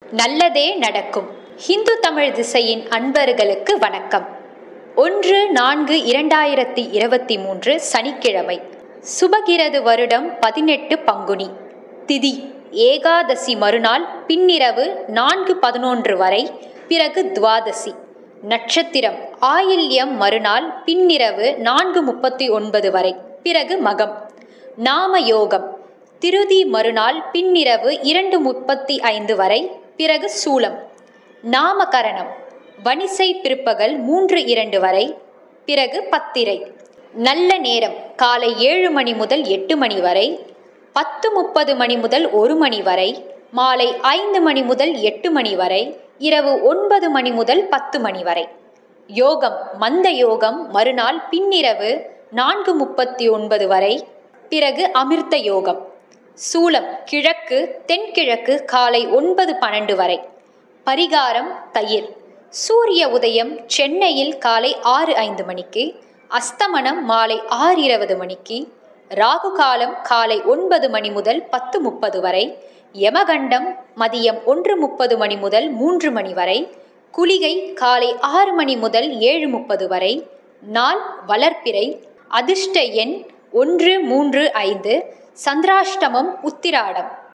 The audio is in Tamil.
நல்லதே நடக்கும் ஹிந்து தமிழ் திசையின் அன்பர்களுக்கு வணக்கம் ஒன்று நான்கு இரண்டாயிரத்தி இருபத்தி மூன்று சனிக்கிழமை சுபகிரது வருடம் பதினெட்டு பங்குனி திதி ஏகாதசி மறுநாள் பின்னிரவு நான்கு பதினொன்று வரை பிறகு துவாதசி நட்சத்திரம் ஆயில்யம் மறுநாள் பின்னிரவு நான்கு முப்பத்தி ஒன்பது வரை பிறகு மகம் நாம யோகம் திருதி மறுநாள் பின்னிரவு இரண்டு முப்பத்தி ஐந்து வரை பிறகு சூலம் நாமகரணம் வணிசை பிற்பகல் மூன்று இரண்டு வரை பிறகு பத்திரை நல்ல நேரம் காலை ஏழு மணி முதல் எட்டு மணி வரை பத்து முப்பது மணி முதல் ஒரு மணி வரை மாலை ஐந்து மணி முதல் எட்டு மணி வரை இரவு ஒன்பது மணி முதல் பத்து மணி வரை யோகம் மந்த யோகம் மறுநாள் பின்னிரவு நான்கு முப்பத்தி ஒன்பது வரை பிறகு அமிர்த யோகம் சூலம் கிழக்கு தென்கிழக்கு காலை ஒன்பது பன்னெண்டு வரை பரிகாரம் தயிர் சூரிய உதயம் சென்னையில் காலை ஆறு ஐந்து மணிக்கு அஸ்தமனம் மாலை ஆறு இருபது மணிக்கு ராகு காலம் காலை ஒன்பது மணி முதல் பத்து முப்பது வரை யமகண்டம் மதியம் ஒன்று முப்பது மணி முதல் மூன்று மணி வரை குளிகை காலை ஆறு மணி முதல் ஏழு முப்பது வரை நாள் வளர்ப்பிறை அதிர்ஷ்ட எண் ஒன்று மூன்று ஐந்து சந்திராஷ்டமம் உத்திராடம்